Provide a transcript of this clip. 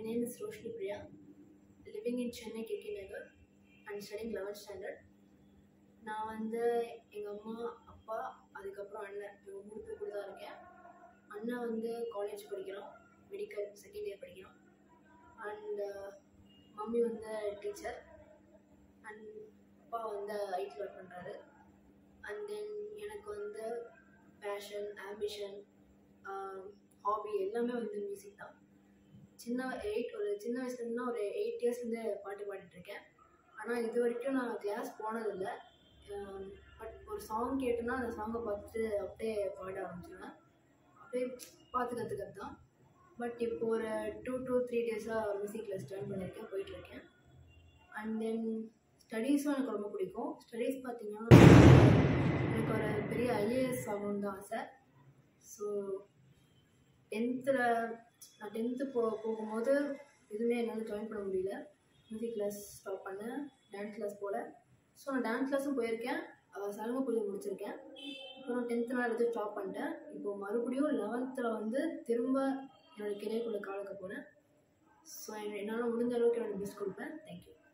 name is Roshni Priya, living in Chennai, KK Nagar and studying 11th standard. நான் வந்து எங்கள் அம்மா அப்பா அதுக்கப்புறம் அண்ணன் இவங்க மூணு பேர் கூட தான் இருக்கேன் அண்ணன் வந்து காலேஜ் படிக்கிறான் மெடிக்கல் செகண்ட் இயர் படிக்கிறான் அண்ட் மம்மி வந்து டீச்சர் அண்ட் அப்பா வந்து ஐடி ஒர்க் பண்ணுறாரு அண்ட் தென் எனக்கு வந்து பேஷன் ஆம்பிஷன் ஹாபி எல்லாமே வந்து மியூசிக் தான் சின்ன எயிட் ஒரு சின்ன வயசுலேருந்துனா ஒரு எயிட் இயர்ஸ்லேருந்து பாட்டு பாடிட்டுருக்கேன் ஆனால் இது வரைக்கும் நான் கிளாஸ் போனதில்லை பட் ஒரு சாங் கேட்டேன்னா அந்த சாங்கை பார்த்துட்டு அப்படியே பாட ஆரம்பிச்சிடுவேன் அப்படியே பார்த்து கற்றுக்கிறது தான் பட் இப்போ ஒரு டூ டூ த்ரீ டேஸாக மியூசிக் கிளாஸ் ஜாயின் பண்ணியிருக்கேன் போயிட்டுருக்கேன் அண்ட் தென் ஸ்டடீஸும் எனக்கு ரொம்ப பிடிக்கும் ஸ்டடீஸ் பார்த்தீங்கன்னா எனக்கு ஒரு பெரிய ஐஏஎஸ் ஆகணும்னு தான் ஆசை ஸோ டென்த்தில் நான் டென்த்து போ போகும்போது எதுவுமே என்னால் ஜாயின் பண்ண முடியல மியூசிக் கிளாஸ் ஸ்டாப் பண்ணேன் டான்ஸ் கிளாஸ் போல ஸோ நான் டான்ஸ் கிளாஸும் போயிருக்கேன் சலங்க பூஜை முடிச்சிருக்கேன் அப்புறம் டென்த்து நான் எடுத்து ஸ்டாப் பண்ணிட்டேன் இப்போ மறுபடியும் லெவன்த்தில் வந்து திரும்ப என்னோடய கெரியர்க்குள்ளே காலக்க போகிறேன் ஸோ என்னால் முடிஞ்ச அளவுக்கு என்னோடய பெஸ்ட் கொடுப்பேன் தேங்க்யூ